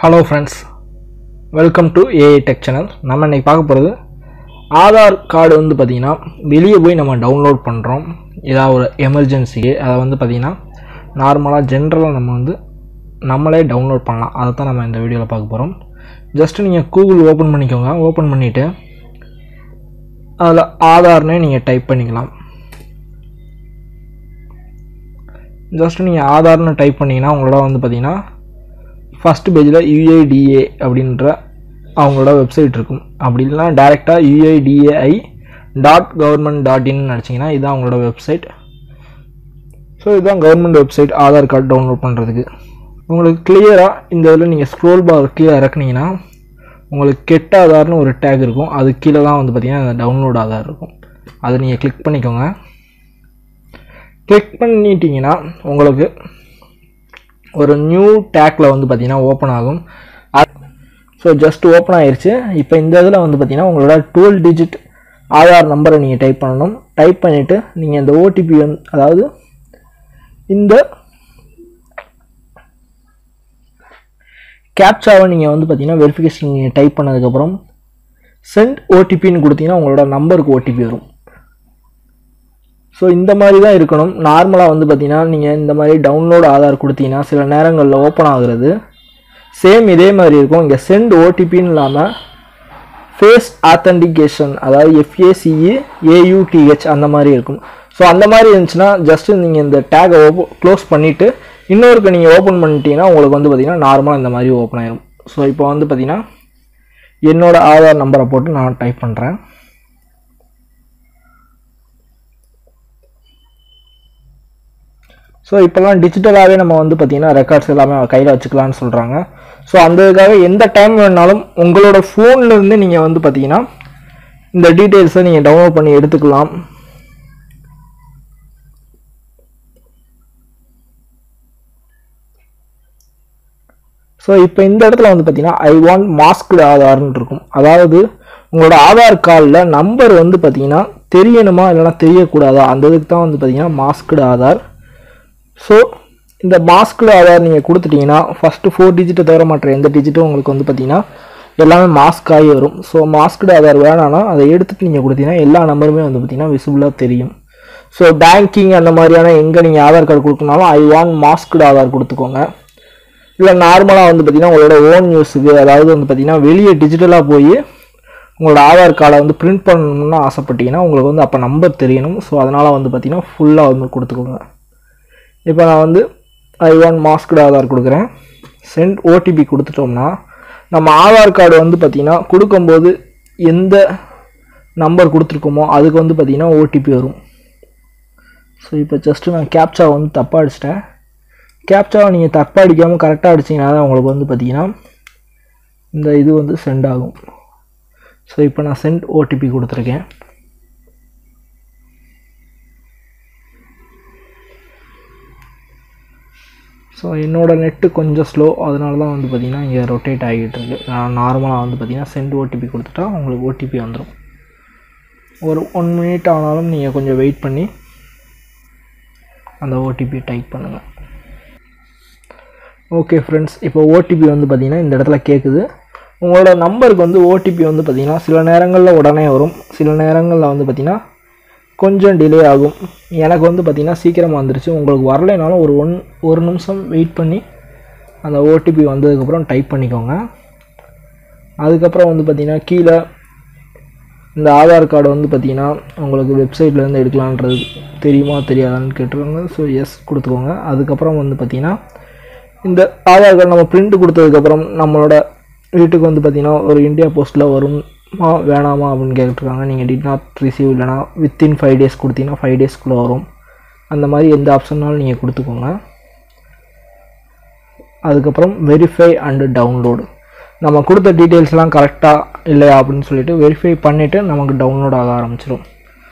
hello friends welcome to AI tech channel நம்ம இன்னைக்கு பார்க்க போகிறது ஆதார் கார்டு வந்து பார்த்திங்கன்னா வெளியே போய் நம்ம டவுன்லோட் பண்ணுறோம் ஏதாவது ஒரு எமர்ஜென்சிக்கு அதை வந்து பார்த்திங்கன்னா நார்மலாக ஜென்ரலாக நம்ம வந்து நம்மளே டவுன்லோட் பண்ணலாம் அதை தான் நம்ம இந்த வீடியோவில் பார்க்க போகிறோம் ஜஸ்ட்டு நீங்கள் கூகுள் ஓப்பன் பண்ணிக்கோங்க ஓப்பன் பண்ணிவிட்டு அதில் ஆதார்னே நீங்கள் டைப் பண்ணிக்கலாம் ஜஸ்ட் நீங்கள் ஆதார்னு டைப் பண்ணிங்கன்னா உங்களோட வந்து பார்த்தீங்கன்னா ஃபஸ்ட் பேஜில் யுஐடிஏ அப்படின்ற அவங்களோட வெப்சைட் இருக்கும் அப்படி இல்லைனா டேரெக்டாக UIDAI dot government dot in நினச்சிங்கன்னா இதுதான் அவங்களோட வெப்சைட் ஸோ இதுதான் government website Aadhaar card download பண்ணுறதுக்கு உங்களுக்கு கிளியராக இந்த இதில் நீங்கள் ஸ்க்ரோல் பார் கீழே இறக்குனீங்கன்னா உங்களுக்கு கெட்ட ஆதார்னு ஒரு டேக் இருக்கும் அது கீழே தான் வந்து பார்த்தீங்கன்னா அந்த டவுன்லோட் ஆதார் இருக்கும் அதை நீங்கள் கிளிக் பண்ணிக்கோங்க கிளிக் பண்ணிட்டீங்கன்னா உங்களுக்கு ஒரு நியூ டேக்கில் வந்து பார்த்தீங்கன்னா ஓப்பன் ஆகும் ஸோ ஜஸ்ட் ஓப்பன் ஆயிருச்சு இப்போ இந்த இதில் வந்து பார்த்தீங்கன்னா உங்களோட டுவெல் டிஜிட் ஆதார் நம்பரை நீங்கள் டைப் பண்ணணும் டைப் பண்ணிவிட்டு நீங்கள் இந்த ஓடிபி வந்து அதாவது இந்த கேப்சாவை நீங்கள் வந்து பார்த்தீங்கன்னா வெரிஃபிகேஷன் நீங்கள் டைப் பண்ணதுக்கப்புறம் சென்ட் ஓடிபின்னு கொடுத்தீங்கன்னா உங்களோட நம்பருக்கு ஓடிபி வரும் ஸோ இந்த மாதிரி தான் இருக்கணும் நார்மலாக வந்து பார்த்தீங்கன்னா நீங்கள் இந்த மாதிரி டவுன்லோட் ஆதார் கொடுத்தீங்கன்னா சில நேரங்களில் ஓப்பன் ஆகுறது சேம் இதே மாதிரி இருக்கும் இங்கே சென்ட் ஓடிபின்னு இல்லாமல் ஃபேஸ் ஆத்தன்டிகேஷன் அதாவது எஃப்ஏசிஇ ஏயூடிஹெச் அந்த மாதிரி இருக்கும் ஸோ அந்த மாதிரி இருந்துச்சுன்னா ஜஸ்ட்டு நீங்கள் இந்த டேகை ஓப்ப க்ளோஸ் பண்ணிவிட்டு இன்னொருக்கு நீங்கள் ஓப்பன் பண்ணிட்டீங்கன்னா உங்களுக்கு வந்து பார்த்தீங்கன்னா நார்மலாக இந்த மாதிரி ஓப்பன் ஆயிரும் ஸோ இப்போ வந்து பார்த்தீங்கன்னா என்னோட ஆதார் நம்பரை போட்டு நான் டைப் பண்ணுறேன் ஸோ இப்போல்லாம் டிஜிட்டலாகவே நம்ம வந்து பார்த்திங்கன்னா ரெக்கார்ட்ஸ் எல்லாமே கையில் வச்சுக்கலாம்னு சொல்கிறாங்க ஸோ அந்த இதுக்காக எந்த டைம் வேணாலும் உங்களோட ஃபோன்லேருந்து நீங்கள் வந்து பார்த்தீங்கன்னா இந்த டீட்டெயில்ஸை நீங்கள் டவுன்லோட் பண்ணி எடுத்துக்கலாம் ஸோ இப்போ இந்த இடத்துல வந்து பார்த்தீங்கன்னா ஐ வாண்ட் மாஸ்க்டு ஆதார்னு இருக்கும் அதாவது உங்களோட ஆதார் கார்டில் நம்பர் வந்து பார்த்தீங்கன்னா தெரியணுமா இல்லைனா தெரியக்கூடாதா அந்த இதுக்கு தான் வந்து பார்த்தீங்கன்னா மாஸ்க்டு ஆதார் ஸோ இந்த மாஸ்கில் ஆதார் நீங்கள் கொடுத்துட்டீங்கன்னா ஃபஸ்ட்டு ஃபோர் டிஜிட்டை தவிர மற்ற எந்த டிஜிட்டும் உங்களுக்கு வந்து பார்த்தீங்கன்னா எல்லாமே மாஸ்க் ஆகி வரும் ஸோ மாஸ்க்டு ஆதார் வேணான்னா அதை எடுத்துகிட்டு நீங்கள் கொடுத்தீங்கன்னா எல்லா நம்பருமே வந்து பார்த்தீங்கன்னா விசிபிளாக தெரியும் ஸோ பேங்கிங் அந்த மாதிரியான எங்கே நீங்கள் ஆதார் கார்டு கொடுக்கணுனாலும் ஐ வாண்ட் மாஸ்க்டு ஆதார் கொடுத்துக்கோங்க இல்லை நார்மலாக வந்து பார்த்தீங்கன்னா உங்களோட ஓன் யூஸுக்கு அதாவது வந்து பார்த்தீங்கன்னா வெளியே டிஜிட்டலாக போய் உங்களோட ஆதார் கார்டை வந்து பிரிண்ட் பண்ணணும்னு ஆசைப்பட்டீங்கன்னா உங்களுக்கு வந்து அப்போ நம்பர் தெரியணும் ஸோ அதனால் வந்து பார்த்தீங்கன்னா ஃபுல்லாக வந்து கொடுத்துக்கோங்க இப்போ நான் வந்து ஐ ஒன் மாஸ்க்டு ஆதார் கொடுக்குறேன் சென்ட் ஓடிபி கொடுத்துட்டோம்னா நம்ம ஆதார் கார்டு வந்து பார்த்திங்கன்னா கொடுக்கும்போது எந்த நம்பர் கொடுத்துருக்கோமோ அதுக்கு வந்து பார்த்திங்கன்னா ஓடிபி வரும் ஸோ இப்போ ஜஸ்ட்டு நான் கேப்சா வந்து தப்பாக அடிச்சிட்டேன் கேப்சாவை நீங்கள் தப்பாக அடிக்காமல் கரெக்டாக அடிச்சிங்கன்னா தான் உங்களுக்கு வந்து பார்த்திங்கன்னா இந்த இது வந்து சென்ட் ஆகும் ஸோ இப்போ நான் சென்ட் ஓடிபி கொடுத்துருக்கேன் ஸோ என்னோடய நெட்டு கொஞ்சம் ஸ்லோ அதனால தான் வந்து பார்த்திங்கன்னா இங்கே ரொட்டேட் ஆகிட்டு இருக்கு நான் நார்மலாக வந்து பார்த்திங்கன்னா சென்ட் ஓடிபி கொடுத்துட்டா உங்களுக்கு ஓடிபி வந்துடும் ஒரு ஒன் மினிட் ஆனாலும் நீங்கள் கொஞ்சம் வெயிட் பண்ணி அந்த ஓடிபி டைப் பண்ணுங்கள் ஓகே ஃப்ரெண்ட்ஸ் இப்போ ஓடிபி வந்து பார்த்திங்கன்னா இந்த இடத்துல கேட்குது உங்களோட நம்பருக்கு வந்து ஓடிபி வந்து பார்த்திங்கன்னா சில நேரங்களில் உடனே வரும் சில நேரங்களில் வந்து பார்த்திங்கன்னா கொஞ்சம் டிலே ஆகும் எனக்கு வந்து பார்த்திங்கன்னா சீக்கிரமாக வந்துருச்சு உங்களுக்கு வரலைனாலும் ஒரு ஒன் ஒரு நிமிஷம் வெயிட் பண்ணி அந்த ஓடிபி வந்ததுக்கப்புறம் டைப் பண்ணிக்கோங்க அதுக்கப்புறம் வந்து பார்த்திங்கன்னா கீழே இந்த ஆதார் கார்டு வந்து பார்த்திங்கன்னா உங்களுக்கு வெப்சைட்லேருந்து எடுக்கலான்றது தெரியுமா தெரியாதான்னு கேட்டுருவாங்க ஸோ எஸ் கொடுத்துக்கோங்க அதுக்கப்புறம் வந்து பார்த்திங்கன்னா இந்த ஆதார் கார்டு நம்ம பிரிண்ட் கொடுத்ததுக்கப்புறம் நம்மளோட வீட்டுக்கு வந்து பார்த்திங்கன்னா ஒரு இந்தியா போஸ்ட்டில் வரும் மா வேணாமா அப்படின்னு கேட்டுருக்காங்க நீங்கள் டிட் நாட் ரிசீவ் இல்லைனா வித்தின் ஃபைவ் டேஸ் கொடுத்தீங்கன்னா ஃபைவ் டேஸ்க்குள்ளே வரும் அந்த மாதிரி எந்த ஆப்ஷன்னாலும் நீங்கள் கொடுத்துக்கோங்க அதுக்கப்புறம் வெரிஃபை அண்டு டவுன்லோடு நம்ம கொடுத்த டீட்டெயில்ஸ்லாம் கரெக்டாக இல்லையா அப்படின்னு சொல்லிட்டு வெரிஃபை பண்ணிவிட்டு நமக்கு டவுன்லோட் ஆக ஆரம்பிச்சிடும்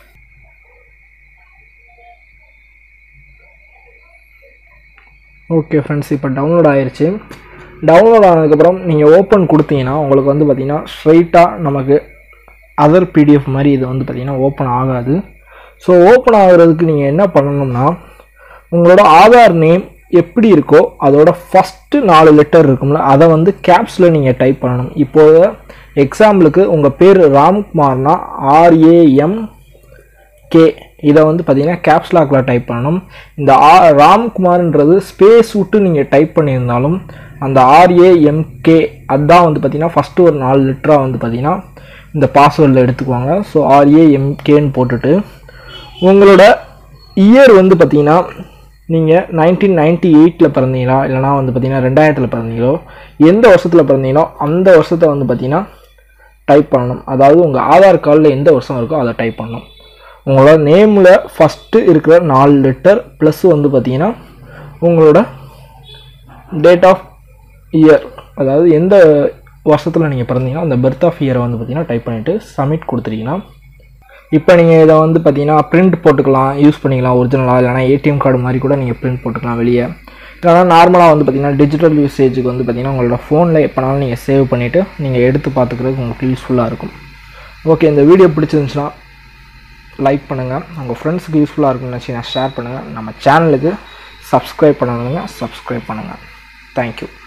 ஓகே ஃப்ரெண்ட்ஸ் இப்போ டவுன்லோட் ஆயிடுச்சு டவுன்லோட் ஆனதுக்கப்புறம் நீங்கள் ஓப்பன் கொடுத்தீங்கன்னா உங்களுக்கு வந்து பார்த்திங்கன்னா ஸ்ட்ரைட்டாக நமக்கு அதர் பிடிஎஃப் மாதிரி இது வந்து பார்த்திங்கன்னா ஓப்பன் ஆகாது ஸோ ஓப்பன் ஆகுறதுக்கு நீங்கள் என்ன பண்ணணும்னா உங்களோட ஆதார் நேம் எப்படி இருக்கோ அதோட ஃபஸ்ட்டு நாலு லெட்டர் இருக்கும்ல அதை வந்து கேப்ஸில் நீங்கள் டைப் பண்ணணும் இப்போது எக்ஸாம்பிளுக்கு உங்கள் பேர் ராம்குமார்னா ஆர்ஏஎம் கே இதை வந்து பார்த்தீங்கன்னா கேப்ஸ் லாக்கில் டைப் பண்ணணும் இந்த ஆ ராம்குமார்ன்றது ஸ்பேஸ் விட்டு நீங்கள் டைப் பண்ணியிருந்தாலும் அந்த ஆர்ஏஎம்கே அதுதான் வந்து பார்த்தீங்கன்னா ஃபஸ்ட்டு ஒரு நாலு லிட்டராக வந்து பார்த்தீங்கன்னா இந்த பாஸ்வேர்டில் எடுத்துக்குவாங்க ஸோ ஆர்ஏஎம்கேன்னு போட்டுட்டு உங்களோட இயர் வந்து பார்த்தீங்கன்னா நீங்கள் நைன்டீன் நைன்டி எயிட்டில் பிறந்தீங்களா இல்லைனா வந்து பார்த்தீங்கன்னா ரெண்டாயிரத்தில் பிறந்தீங்களோ எந்த வருஷத்தில் பிறந்தீங்களோ அந்த வருஷத்தை வந்து பார்த்தீங்கன்னா டைப் பண்ணணும் அதாவது உங்கள் ஆதார் கார்டில் எந்த வருஷம் இருக்கோ அதை டைப் பண்ணணும் உங்களோட நேமில் ஃபஸ்ட்டு இருக்கிற நாலு லெட்டர் ப்ளஸ் வந்து பார்த்தீங்கன்னா உங்களோட டேட் ஆஃப் இயர் அதாவது எந்த வருஷத்தில் நீங்கள் பிறந்தீங்கன்னா அந்த பர்த் ஆஃப் இயரை வந்து பார்த்தீங்கன்னா டைப் பண்ணிவிட்டு சப்மிட் கொடுத்துட்டீங்கன்னா இப்போ நீங்கள் இதை வந்து பார்த்தீங்கன்னா பிரிண்ட் போட்டுக்கலாம் யூஸ் பண்ணிக்கலாம் ஒரிஜினலாக இல்லைனா ஏடிஎம் கார்டு மாதிரி கூட நீங்கள் பிரிண்ட் போட்டுக்கலாம் வெளியே இல்லைனா நார்மலாக வந்து பார்த்தீங்கன்னா டிஜிட்டல் யூசேஜுக்கு வந்து பார்த்தீங்கன்னா உங்களோட ஃபோனில் எப்போனாலும் நீங்கள் சேவ் பண்ணிவிட்டு நீங்கள் எடுத்து பார்த்துக்கிறதுக்கு உங்களுக்கு யூஸ்ஃபுல்லாக இருக்கும் ஓகே இந்த வீடியோ பிடிச்சிருந்துச்சுன்னா லைக் பண்ணுங்கள் உங்கள் ஃப்ரெண்ட்ஸுக்கு யூஸ்ஃபுல்லாக இருக்கும்னு நினச்சிங்கன்னா ஷேர் பண்ணுங்கள் நம்ம சேனலுக்கு சப்ஸ்கிரைப் பண்ணணுங்க சப்ஸ்கிரைப் பண்ணுங்கள் தேங்க்யூ